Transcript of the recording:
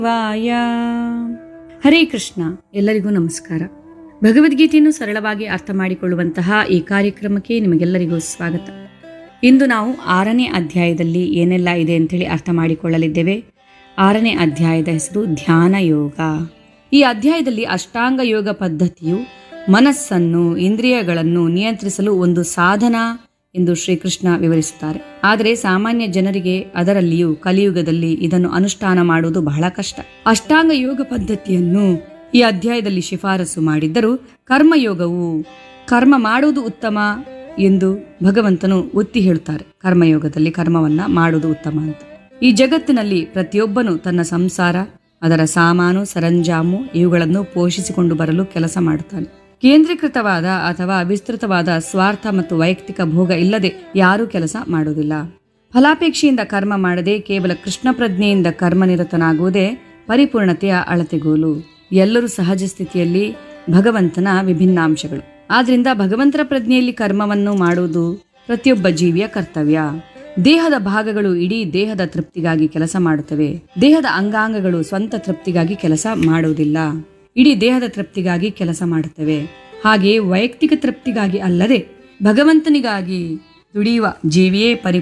ವಾಯ ಹರೇ ಕೃಷ್ಣ ಎಲ್ಲರಿಗೂ ನಮಸ್ಕಾರ ಭಗವದ್ಗೀತೆಯನ್ನು ಸರಳವಾಗಿ ಅರ್ಥ ಮಾಡಿಕೊಳ್ಳುವಂತಹ ಈ ಕಾರ್ಯಕ್ರಮಕ್ಕೆ ನಿಮಗೆಲ್ಲರಿಗೂ ಸ್ವಾಗತ ಇಂದು ನಾವು ಆರನೇ ಅಧ್ಯಾಯದಲ್ಲಿ ಏನೆಲ್ಲ ಇದೆ ಅಂತೇಳಿ ಅರ್ಥ ಮಾಡಿಕೊಳ್ಳಲಿದ್ದೇವೆ ಆರನೇ ಅಧ್ಯಾಯದ ಹೆಸರು ಧ್ಯಾನ ಯೋಗ ಈ ಅಧ್ಯಾಯದಲ್ಲಿ ಅಷ್ಟಾಂಗ ಯೋಗ ಪದ್ಧತಿಯು ಮನಸ್ಸನ್ನು ಇಂದ್ರಿಯಗಳನ್ನು ನಿಯಂತ್ರಿಸಲು ಒಂದು ಸಾಧನ ಎಂದು ಶ್ರೀಕೃಷ್ಣ ವಿವರಿಸುತ್ತಾರೆ ಆದರೆ ಸಾಮಾನ್ಯ ಜನರಿಗೆ ಅದರಲ್ಲಿಯೂ ಕಲಿಯುಗದಲ್ಲಿ ಇದನ್ನು ಅನುಷ್ಠಾನ ಮಾಡುವುದು ಬಹಳ ಕಷ್ಟ ಅಷ್ಟಾಂಗ ಯೋಗ ಪದ್ಧತಿಯನ್ನು ಈ ಅಧ್ಯಾಯದಲ್ಲಿ ಶಿಫಾರಸು ಮಾಡಿದ್ದರೂ ಕರ್ಮಯೋಗವು ಕರ್ಮ ಮಾಡುವುದು ಉತ್ತಮ ಎಂದು ಭಗವಂತನು ಒತ್ತಿ ಹೇಳುತ್ತಾರೆ ಕರ್ಮಯೋಗದಲ್ಲಿ ಕರ್ಮವನ್ನ ಮಾಡುವುದು ಉತ್ತಮ ಅಂತ ಈ ಜಗತ್ತಿನಲ್ಲಿ ಪ್ರತಿಯೊಬ್ಬನು ತನ್ನ ಸಂಸಾರ ಅದರ ಸಾಮಾನು ಸರಂಜಾಮು ಇವುಗಳನ್ನು ಪೋಷಿಸಿಕೊಂಡು ಬರಲು ಕೆಲಸ ಮಾಡುತ್ತಾನೆ ಕೇಂದ್ರೀಕೃತವಾದ ಅಥವಾ ವಿಸ್ತೃತವಾದ ಸ್ವಾರ್ಥ ಮತ್ತು ವೈಯಕ್ತಿಕ ಭೋಗ ಇಲ್ಲದೆ ಯಾರೂ ಕೆಲಸ ಮಾಡುವುದಿಲ್ಲ ಫಲಾಪೇಕ್ಷೆಯಿಂದ ಕರ್ಮ ಮಾಡದೆ ಕೇವಲ ಕೃಷ್ಣ ಪ್ರಜ್ಞೆಯಿಂದ ಕರ್ಮನಿರತನಾಗುವುದೇ ಪರಿಪೂರ್ಣತೆಯ ಅಳತೆಗೋಲು ಎಲ್ಲರೂ ಸಹಜ ಸ್ಥಿತಿಯಲ್ಲಿ ಭಗವಂತನ ವಿಭಿನ್ನಾಂಶಗಳು ಆದ್ರಿಂದ ಭಗವಂತರ ಪ್ರಜ್ಞೆಯಲ್ಲಿ ಕರ್ಮವನ್ನು ಮಾಡುವುದು ಪ್ರತಿಯೊಬ್ಬ ಜೀವಿಯ ಕರ್ತವ್ಯ ದೇಹದ ಭಾಗಗಳು ಇಡೀ ದೇಹದ ತೃಪ್ತಿಗಾಗಿ ಕೆಲಸ ಮಾಡುತ್ತವೆ ದೇಹದ ಅಂಗಾಂಗಗಳು ಸ್ವಂತ ತೃಪ್ತಿಗಾಗಿ ಕೆಲಸ ಮಾಡುವುದಿಲ್ಲ ಇಡೀ ದೇಹದ ತೃಪ್ತಿಗಾಗಿ ಕೆಲಸ ಮಾಡುತ್ತವೆ ಹಾಗೆಯೇ ವೈಯಕ್ತಿಕ ತೃಪ್ತಿಗಾಗಿ ಅಲ್ಲದೆ ಭಗವಂತನಿಗಾಗಿ ದುಡಿಯುವ ಜೀವಿಯೇ ಪರಿ